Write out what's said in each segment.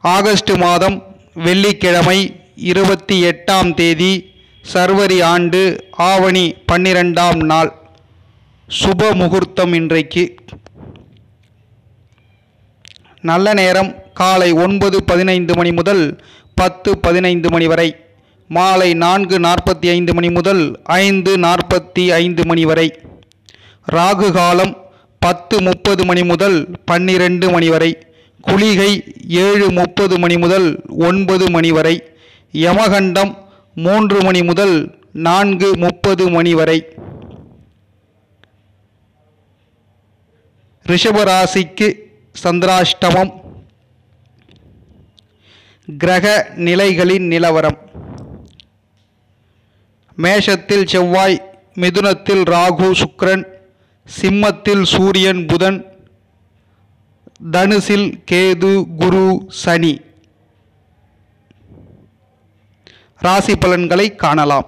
August மாதம் வெள்ளிக்கிழமை இருபத்தி எட்டாம் தேதி சர்வரி ஆண்டு ஆவணி பன்னிரெண்டாம் நாள் சுப முகூர்த்தம் இன்றைக்கு நல்ல நேரம் காலை ஒன்பது பதினைந்து மணி முதல் பத்து பதினைந்து மணி வரை மாலை நான்கு நாற்பத்தி ஐந்து மணி முதல் ஐந்து நாற்பத்தி ஐந்து மணி வரை ராகு காலம் பத்து முப்பது மணி முதல் பன்னிரெண்டு மணி வரை குளிகை ஏழு முப்பது மணி முதல் ஒன்பது மணி வரை யமகண்டம் மூன்று மணி முதல் நான்கு முப்பது மணி வரை ரிஷபராசிக்கு சந்திராஷ்டமம் கிரக நிலைகளின் நிலவரம் மேஷத்தில் செவ்வாய் மிதுனத்தில் ராகு சுக்கிரன் சிம்மத்தில் சூரியன் புதன் தனுசில் கேது குரு சனி ராசி பலன்களை காணலாம்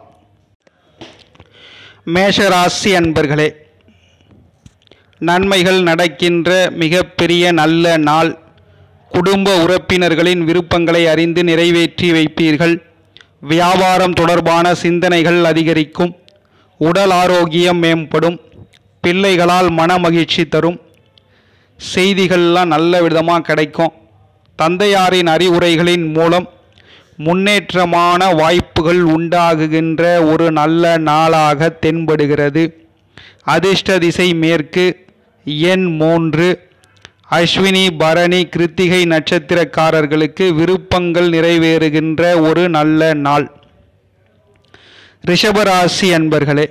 மேஷ ராசி அன்பர்களே நன்மைகள் நடக்கின்ற மிகப்பெரிய நல்ல நாள் குடும்ப உறுப்பினர்களின் விருப்பங்களை அறிந்து நிறைவேற்றி வைப்பீர்கள் வியாபாரம் தொடர்பான சிந்தனைகள் அதிகரிக்கும் உடல் ஆரோக்கியம் மேம்படும் பிள்ளைகளால் மன மகிழ்ச்சி தரும் செய்திகள்லாம் நல்ல விதமாக கிடைக்கும் தந்தையாரின் அறிவுரைகளின் மூலம் முன்னேற்றமான வாய்ப்புகள் உண்டாகுகின்ற ஒரு நல்ல நாளாக தென்படுகிறது அதிர்ஷ்ட திசை மேற்கு எண் மூன்று அஸ்வினி பரணி கிருத்திகை நட்சத்திரக்காரர்களுக்கு விருப்பங்கள் நிறைவேறுகின்ற ஒரு நல்ல நாள் ரிஷபராசி அன்பர்களே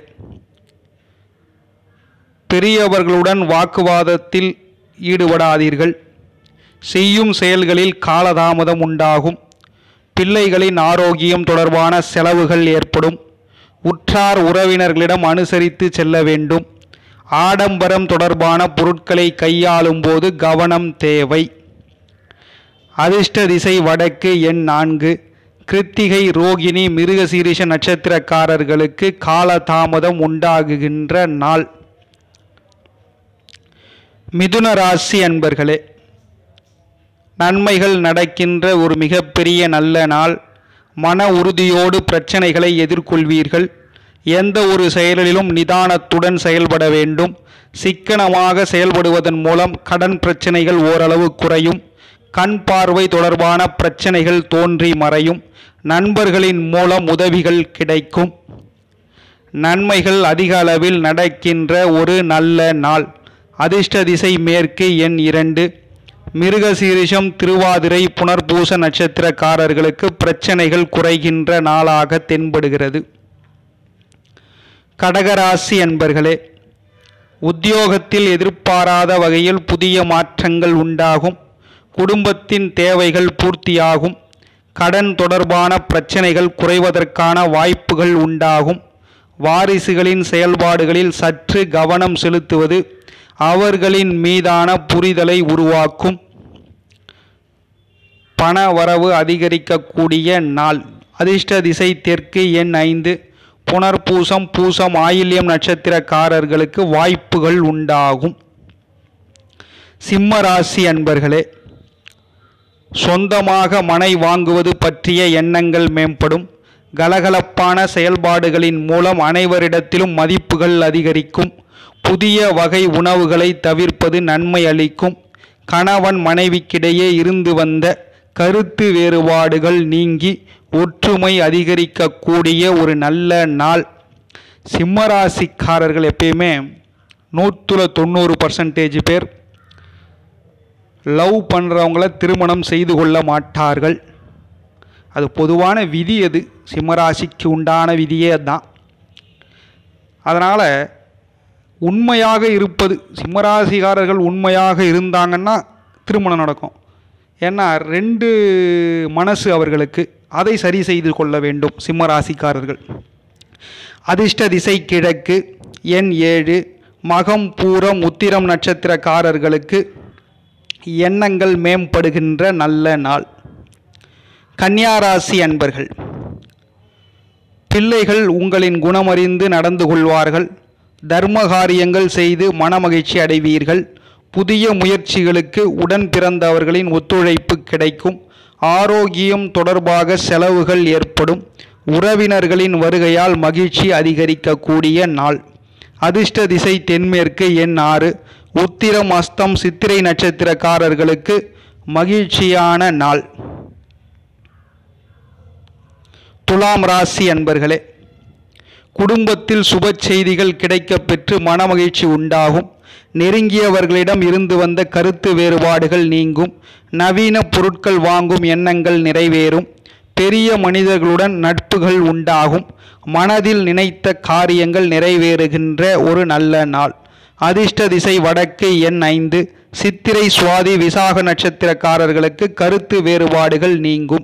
பெரியவர்களுடன் வாக்குவாதத்தில் ஈடுபடாதீர்கள் செய்யும் செயல்களில் காலதாமதம் உண்டாகும் பிள்ளைகளின் ஆரோக்கியம் தொடர்பான செலவுகள் ஏற்படும் உற்றார் உறவினர்களிடம் அனுசரித்து செல்ல வேண்டும் ஆடம்பரம் தொடர்பான பொருட்களை கையாளும் போது கவனம் தேவை அதிர்ஷ்ட திசை வடக்கு எண் நான்கு கிருத்திகை ரோகிணி மிருகசீரிஷ நட்சத்திரக்காரர்களுக்கு காலதாமதம் உண்டாகுகின்ற நாள் மிதுன ராசி அன்பர்களே நன்மைகள் நடக்கின்ற ஒரு மிகப்பெரிய நல்ல நாள் மன உறுதியோடு பிரச்சனைகளை எதிர்கொள்வீர்கள் எந்த ஒரு செயலிலும் நிதானத்துடன் செயல்பட வேண்டும் சிக்கனமாக செயல்படுவதன் மூலம் கடன் பிரச்சனைகள் ஓரளவு குறையும் கண் பார்வை தொடர்பான பிரச்சனைகள் தோன்றி மறையும் நண்பர்களின் மூலம் உதவிகள் கிடைக்கும் நன்மைகள் அதிக அளவில் நடக்கின்ற ஒரு நல்ல நாள் அதிர்ஷ்ட திசை மேற்கு எண் இரண்டு மிருகசீரிஷம் திருவாதிரை புனர்பூச நட்சத்திரக்காரர்களுக்கு பிரச்சனைகள் குறைகின்ற நாளாக தென்படுகிறது கடகராசி அன்பர்களே உத்தியோகத்தில் எதிர்பாராத வகையில் புதிய மாற்றங்கள் உண்டாகும் குடும்பத்தின் தேவைகள் பூர்த்தியாகும் கடன் தொடர்பான பிரச்சனைகள் குறைவதற்கான வாய்ப்புகள் உண்டாகும் வாரிசுகளின் செயல்பாடுகளில் சற்று கவனம் செலுத்துவது அவர்களின் மீதான புரிதலை உருவாக்கும் பண வரவு அதிகரிக்கக்கூடிய நாள் அதிர்ஷ்ட திசை தெற்கு எண் ஐந்து புனர்பூசம் பூசம் ஆயில்யம் நட்சத்திரக்காரர்களுக்கு வாய்ப்புகள் உண்டாகும் சிம்ம ராசி அன்பர்களே சொந்தமாக மனை வாங்குவது பற்றிய எண்ணங்கள் மேம்படும் கலகலப்பான செயல்பாடுகளின் மூலம் அனைவரிடத்திலும் மதிப்புகள் அதிகரிக்கும் புதிய வகை உணவுகளை தவிர்ப்பது நன்மை அளிக்கும் கணவன் மனைவிக்கிடையே இருந்து வந்த கருத்து வேறுபாடுகள் நீங்கி ஒற்றுமை அதிகரிக்கக்கூடிய ஒரு நல்ல நாள் சிம்மராசிக்காரர்கள் எப்பயுமே நூற்றுல தொண்ணூறு பர்சன்டேஜ் பேர் லவ் பண்ணுறவங்கள திருமணம் செய்து கொள்ள மாட்டார்கள் அது பொதுவான விதி அது சிம்மராசிக்கு உண்டான விதியே அதுதான் அதனால் உண்மையாக இருப்பது சிம்மராசிக்காரர்கள் உண்மையாக இருந்தாங்கன்னா திருமணம் நடக்கும் ஏன்னா ரெண்டு மனசு அவர்களுக்கு அதை சரி செய்து கொள்ள வேண்டும் சிம்மராசிக்காரர்கள் அதிர்ஷ்ட திசை கிழக்கு எண் ஏழு மகம் பூரம் உத்திரம் நட்சத்திரக்காரர்களுக்கு எண்ணங்கள் மேம்படுகின்ற நல்ல நாள் கன்னியாராசி அன்பர்கள் பிள்ளைகள் உங்களின் குணமறிந்து நடந்து கொள்வார்கள் தர்ம காரியங்கள் செய்து மனமகிழ்ச்சி அடைவீர்கள் புதிய முயற்சிகளுக்கு உடன் பிறந்தவர்களின் ஒத்துழைப்பு கிடைக்கும் ஆரோக்கியம் தொடர்பாக செலவுகள் ஏற்படும் உறவினர்களின் வருகையால் மகிழ்ச்சி அதிகரிக்கக்கூடிய நாள் அதிர்ஷ்ட திசை தென்மேற்கு எண் ஆறு உத்திரம் அஸ்தம் சித்திரை நட்சத்திரக்காரர்களுக்கு மகிழ்ச்சியான நாள் துலாம் ராசி அன்பர்களே குடும்பத்தில் சுப செய்திகள் கிடைக்கப் பெற்று மனமகிழ்ச்சி உண்டாகும் நெருங்கியவர்களிடம் இருந்து வந்த கருத்து வேறுபாடுகள் நீங்கும் நவீன பொருட்கள் வாங்கும் எண்ணங்கள் நிறைவேறும் பெரிய மனிதர்களுடன் நட்புகள் உண்டாகும் மனதில் நினைத்த காரியங்கள் நிறைவேறுகின்ற ஒரு நல்ல நாள் அதிர்ஷ்ட திசை வடக்கு எண் ஐந்து சித்திரை சுவாதி விசாக நட்சத்திரக்காரர்களுக்கு கருத்து வேறுபாடுகள் நீங்கும்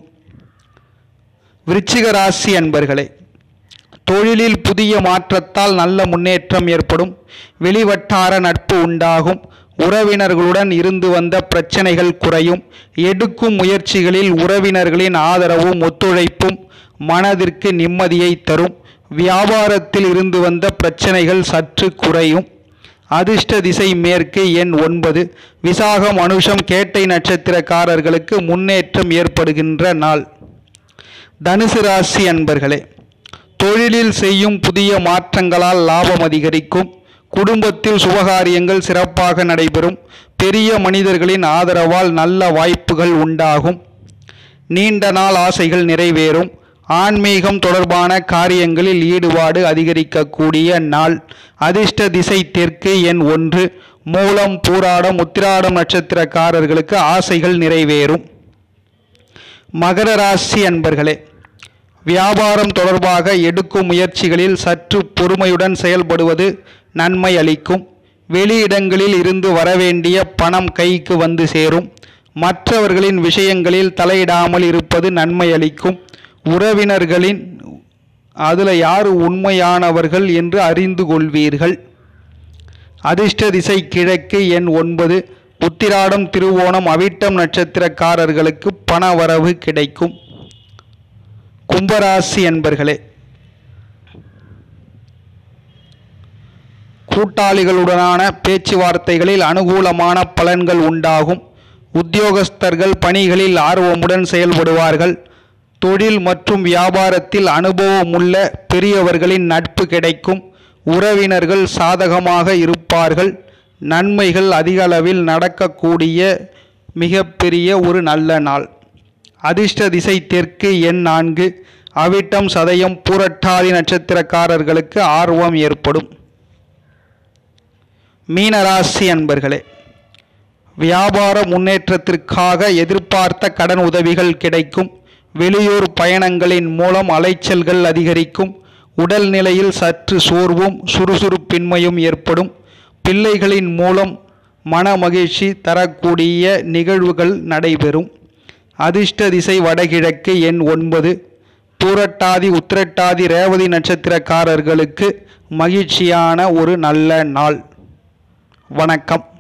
விருச்சிக ராசி அன்பர்களே தொழிலில் புதிய மாற்றத்தால் நல்ல முன்னேற்றம் ஏற்படும் வெளிவட்டார நட்பு உண்டாகும் உறவினர்களுடன் இருந்து வந்த பிரச்சனைகள் குறையும் எடுக்கும் முயற்சிகளில் உறவினர்களின் ஆதரவும் ஒத்துழைப்பும் மனதிற்கு நிம்மதியை தரும் வியாபாரத்தில் இருந்து வந்த பிரச்சனைகள் சற்று குறையும் அதிர்ஷ்ட திசை மேற்கு எண் ஒன்பது விசாகம் அனுஷம் கேட்டை நட்சத்திரக்காரர்களுக்கு முன்னேற்றம் ஏற்படுகின்ற நாள் தனுசு ராசி அன்பர்களே தொழிலில் செய்யும் புதிய மாற்றங்களால் லாபம் அதிகரிக்கும் குடும்பத்தில் சுபகாரியங்கள் சிறப்பாக நடைபெறும் பெரிய மனிதர்களின் ஆதரவால் நல்ல வாய்ப்புகள் உண்டாகும் நீண்ட நாள் ஆசைகள் நிறைவேறும் ஆன்மீகம் தொடர்பான காரியங்களில் ஈடுபாடு அதிகரிக்கக்கூடிய நாள் அதிர்ஷ்ட திசை தெற்கு எண் ஒன்று மூலம் பூராடம் உத்திராடம் நட்சத்திரக்காரர்களுக்கு ஆசைகள் நிறைவேறும் மகர ராசி அன்பர்களே வியாபாரம் தொடர்பாக எடுக்கும் முயற்சிகளில் சற்று பொறுமையுடன் செயல்படுவது நன்மை அளிக்கும் வெளியிடங்களில் இருந்து வரவேண்டிய பணம் கைக்கு வந்து சேரும் மற்றவர்களின் விஷயங்களில் தலையிடாமல் இருப்பது நன்மை அளிக்கும் உறவினர்களின் அதில் யார் உண்மையானவர்கள் என்று அறிந்து கொள்வீர்கள் அதிர்ஷ்ட திசை கிழக்கு எண் ஒன்பது உத்திராடம் திருவோணம் அவிட்டம் நட்சத்திரக்காரர்களுக்கு பணவரவு கிடைக்கும் கும்பராசி என்பர்களே கூட்டாளிகளுடனான பேச்சுவார்த்தைகளில் அனுகூலமான பலன்கள் உண்டாகும் உத்தியோகஸ்தர்கள் பணிகளில் ஆர்வமுடன் செயல்படுவார்கள் தொழில் மற்றும் வியாபாரத்தில் அனுபவமுள்ள பெரியவர்களின் நட்பு கிடைக்கும் உறவினர்கள் சாதகமாக இருப்பார்கள் நன்மைகள் அதிக அளவில் நடக்கக்கூடிய மிகப்பெரிய ஒரு நல்ல நாள் அதிர்ஷ்ட திசை தெற்கு எண் நான்கு அவிட்டம் சதயம் பூரட்டாதி நட்சத்திரக்காரர்களுக்கு ஆர்வம் ஏற்படும் மீனராசி அன்பர்களே வியாபார முன்னேற்றத்திற்காக எதிர்பார்த்த கடன் உதவிகள் கிடைக்கும் வெளியூர் பயணங்களின் மூலம் அலைச்சல்கள் அதிகரிக்கும் உடல் நிலையில் சற்று சோர்வும் சுறுசுறுப்பின்மையும் ஏற்படும் பிள்ளைகளின் மூலம் மன மகிழ்ச்சி தரக்கூடிய நிகழ்வுகள் நடைபெறும் அதிர்ஷ்ட திசை வடகிழக்கு எண் ஒன்பது பூரட்டாதி உத்திரட்டாதி ரேவதி நட்சத்திரக்காரர்களுக்கு மகிழ்ச்சியான ஒரு நல்ல நாள் வணக்கம்